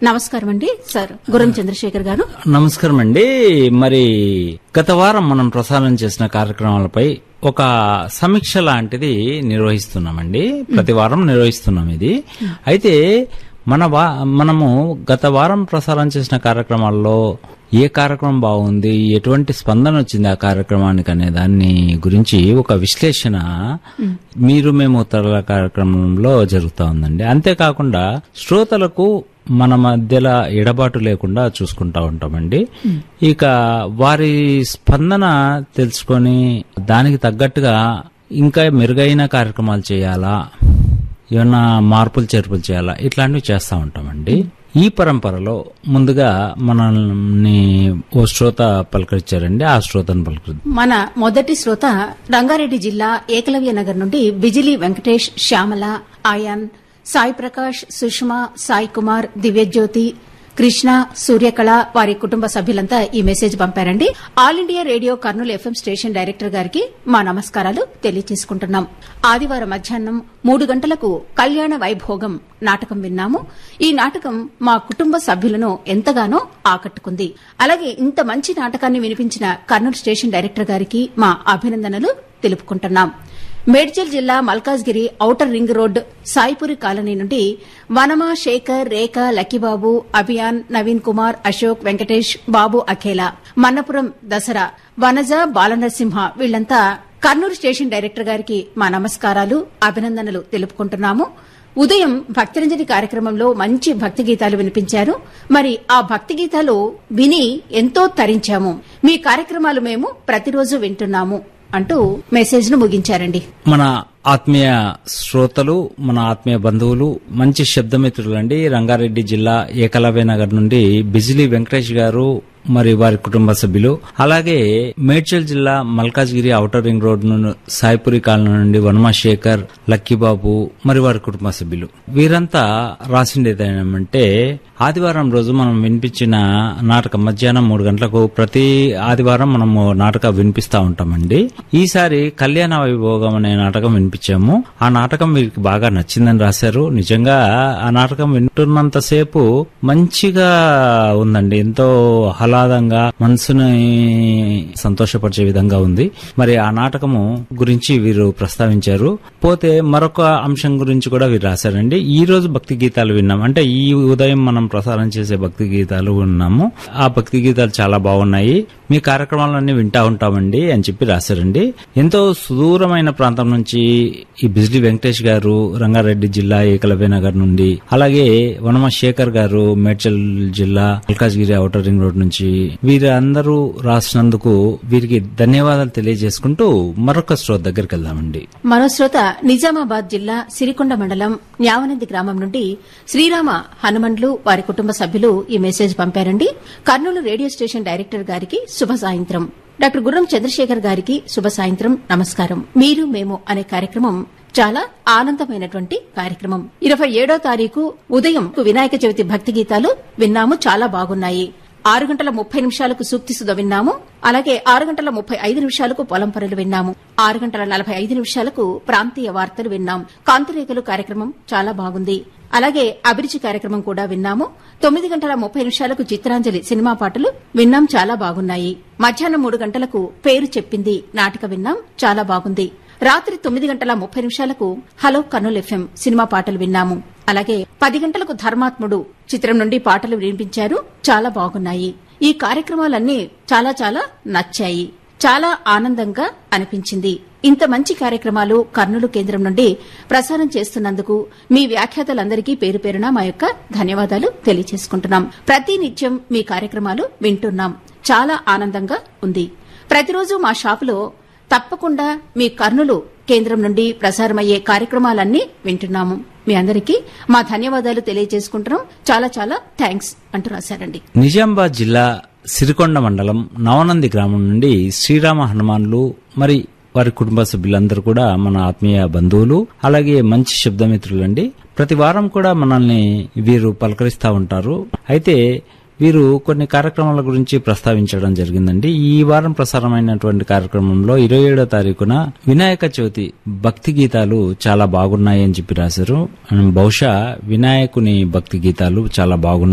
నమస్కారం అండి సార్ గురం చంద్రశేఖర్ గారు నమస్కారం అండి మరి గత వారం మనం ప్రసారం చేసిన కార్యక్రమాలపై ఒక సమీక్ష లాంటిది నిర్వహిస్తున్నామండి ప్రతి వారం నిర్వహిస్తున్నాం ఇది అయితే మన వా మనము గత వారం ప్రసారం చేసిన కార్యక్రమాల్లో ఏ కార్యక్రమం బాగుంది ఎటువంటి స్పందన వచ్చింది ఆ కార్యక్రమానికి అనే దాన్ని గురించి ఒక విశ్లేషణ మీరు మేము ఉత్తరాల కార్యక్రమంలో జరుగుతా ఉందండి అంతేకాకుండా శ్రోతలకు మన మధ్యలో ఎడబాటు లేకుండా చూసుకుంటా ఉంటామండి ఇక వారి స్పందన తెలుసుకొని దానికి తగ్గట్టుగా ఇంకా మెరుగైన కార్యక్రమాలు చేయాలా ఏమన్నా మార్పులు చేర్పులు చేయాలా ఇట్లాంటివి చేస్తూ ఉంటామండి ఈ పరంపరలో ముందుగా మనల్ని ఓ శ్రోత పలకరించారండి ఆ శ్రోతను పలకరి మన మొదటి శ్రోత రంగారెడ్డి జిల్లా ఏకలవ్య నగర్ నుండి బిజిలీ వెంకటేష్ శ్యామల ఆయాన్ సాయి ప్రకాష్ సుష్మా సాయి కుమార్ దివ్యజ్యోతి కృష్ణ సూర్యకళ వారి కుటుంబ సభ్యులంతా ఈ మెసేజ్ పంపారండి all India radio Kurnool FM station director గారికి మా నమస్కారాలు తెలియజేసుకుంటున్నాం ఆదివారం మధ్యాహ్నం మూడు గంటలకు కళ్యాణ వైభోగం నాటకం విన్నాము ఈ నాటకం మా కుటుంబ సభ్యులను ఎంతగానో ఆకట్టుకుంది అలాగే ఇంత మంచి నాటకాన్ని వినిపించిన కర్నూలు స్టేషన్ డైరెక్టర్ గారికి మా అభినందనలు తెలుపుకుంటున్నాం మేడ్చల్ జిల్లా Malkajgiri outer ring road Saipuri colony నుండి వనమా శేఖర్ రేఖ లక్కీబాబు అభియాన్ నవీన్ కుమార్ అశోక్ వెంకటేష్ బాబు అఖేలా మన్నపురం దసరా వనజ బాలనరసింహ వీళ్లంతా కర్నూలు స్టేషన్ డైరెక్టర్ గారికి మా నమస్కారాలు అభినందనలు తెలుపుకుంటున్నాము ఉదయం భక్తిరంజని కార్యక్రమంలో మంచి భక్తి గీతాలు వినిపించారు మరి ఆ భక్తి గీతాలు విని ఎంతో తరించాము మీ కార్యక్రమాలు మేము ప్రతిరోజు వింటున్నాము అంటూ మెసేజ్ ను ముగించారండి మన ఆత్మీయ శ్రోతలు మన ఆత్మీయ బంధువులు మంచి శబ్దమిత్రులండి రంగారెడ్డి జిల్లా ఏకలవ్య నగర్ నుండి బిజిలీ వెంకటేష్ గారు మరి వారి కుటుంబ సభ్యులు అలాగే మేడ్చల్ జిల్లా మల్కాజ్గిరి ఔటర్ రింగ్ రోడ్ నుండి సాయిపురి కాలనీ నుండి వనమా శేఖర్ లక్కీబాబు మరి వారి కుటుంబ సభ్యులు వీరంతా రాసిండేది ఏమంటే ఆదివారం రోజు మనం వినిపించిన నాటకం మధ్యాహ్నం మూడు గంటలకు ప్రతి ఆదివారం మనము నాటకం వినిపిస్తా ఉంటామండి ఈసారి కళ్యాణ వైభోగం అనే నాటకం వినిపించాము ఆ నాటకం వీరికి బాగా నచ్చిందని రాశారు నిజంగా ఆ నాటకం వింటున్నంతసేపు మంచిగా ఉందండి ఎంతో ఆహ్లాదంగా మనసుని సంతోషపరిచే విధంగా ఉంది మరి ఆ నాటకము గురించి వీరు ప్రస్తావించారు పోతే మరొక అంశం గురించి కూడా వీరు రాశారండి ఈ రోజు భక్తి గీతాలు విన్నాం అంటే ఈ ఉదయం మనం ప్రసారం చేసే భక్తి గీతాలు విన్నాము ఆ భక్తి గీతాలు చాలా బాగున్నాయి మీ కార్యక్రమాలన్నీ వింటా ఉంటామండి అని చెప్పి రాశారండి ఎంతో సుదూరమైన ప్రాంతం నుంచి ఈ బిజ్లీ వెంకటేష్ గారు రంగారెడ్డి జిల్లా ఏకలవ్య నగర్ నుండి అలాగే వనమ శేఖర్ గారు మేడ్చల్ జిల్లా మల్కాజ్గిరి ఔటర్ రింగ్ రోడ్ నుంచి వీరందరూ రాసినందుకు వీరికి ధన్యవాదాలు తెలియజేసుకుంటూ మరొక శ్రోత దగ్గరికి వెళ్దామండి మరో శ్రోత నిజామాబాద్ జిల్లా సిరికొండ మండలం న్యావనంది గ్రామం నుండి శ్రీరామ హనుమండ్లు వారి కుటుంబ సభ్యులు ఈ మెసేజ్ పంపారండి కర్నూలు రేడియో స్టేషన్ డైరెక్టర్ గారికి శుభ సాయంత్రం డాక్టర్ గుర్రం చంద్రశేఖర్ గారికి శుభ సాయంత్రం నమస్కారం మీరు మేము అనే కార్యక్రమం చాలా ఆనందమైనటువంటి కార్యక్రమం ఇరవై ఏడో తారీఖు ఉదయం వినాయక చవితి భక్తి గీతాలు విన్నాము చాలా బాగున్నాయి ఆరు గంటల ముప్పై నిమిషాలకు సూక్తి సుధ విన్నాము అలాగే ఆరు గంటల ముప్పై ఐదు నిమిషాలకు పొలం పనులు విన్నాము ఆరు గంటల నలభై ఐదు నిమిషాలకు ప్రాంతీయ వార్తలు విన్నాం కాంతిరేఖలు కార్యక్రమం చాలా బాగుంది అలాగే అభిరుచి కార్యక్రమం కూడా విన్నాము తొమ్మిది గంటల ముప్పై నిమిషాలకు చిత్రాంజలి సినిమా పాటలు విన్నాం చాలా బాగున్నాయి మధ్యాహ్నం మూడు గంటలకు పేరు చెప్పింది నాటిక విన్నాం చాలా బాగుంది రాత్రి తొమ్మిది గంటల ముప్పై నిమిషాలకు హలో కర్నూల్ ఎఫ్ఎం సినిమా పాటలు విన్నాము అలాగే పది గంటలకు ధర్మాత్ముడు చిత్రం నుండి పాటలు వినిపించారు చాలా బాగున్నాయి ఈ కార్యక్రమాలన్నీ చాలా చాలా నచ్చాయి చాలా ఆనందంగా అనిపించింది ఇంత మంచి కార్యక్రమాలు కర్నూలు కేంద్రం నుండి ప్రసారం చేస్తున్నందుకు మీ వ్యాఖ్యాతలందరికీ పేరు పేరున మా యొక్క ధన్యవాదాలు తెలియజేసుకుంటున్నాం ప్రతి నిత్యం మీ కార్యక్రమాలు వింటున్నాం చాలా ఆనందంగా ఉంది ప్రతిరోజు మా షాపులో తప్పకుండా మీ కర్నూలు కేంద్రం నుండి ప్రసారమయ్యే కార్యక్రమాలన్నీ వింటున్నాము మీ అందరికీ మా ధన్యవాదాలు తెలియజేసుకుంటున్నాం చాలా చాలా థ్యాంక్స్ అంటూ రాశారండి నిజామాబాద్ జిల్లా సిరికొండ మండలం నవనంది గ్రామం నుండి శ్రీరామ హనుమాన్లు మరి వారి కుటుంబ సభ్యులందరూ కూడా మన ఆత్మీయ బంధువులు అలాగే మంచి శబ్దమిత్రులండి ప్రతి వారం కూడా మనల్ని వీరు పలకరిస్తా ఉంటారు అయితే వీరు కొన్ని కార్యక్రమాల గురించి ప్రస్తావించడం జరిగిందండి ఈ వారం ప్రసారమైనటువంటి కార్యక్రమంలో ఇరవై ఏడో తారీఖున వినాయక చవితి భక్తి గీతాలు చాలా బాగున్నాయి అని చెప్పి రాశారు బహుశా వినాయకుని భక్తి గీతాలు చాలా బాగున్నాయి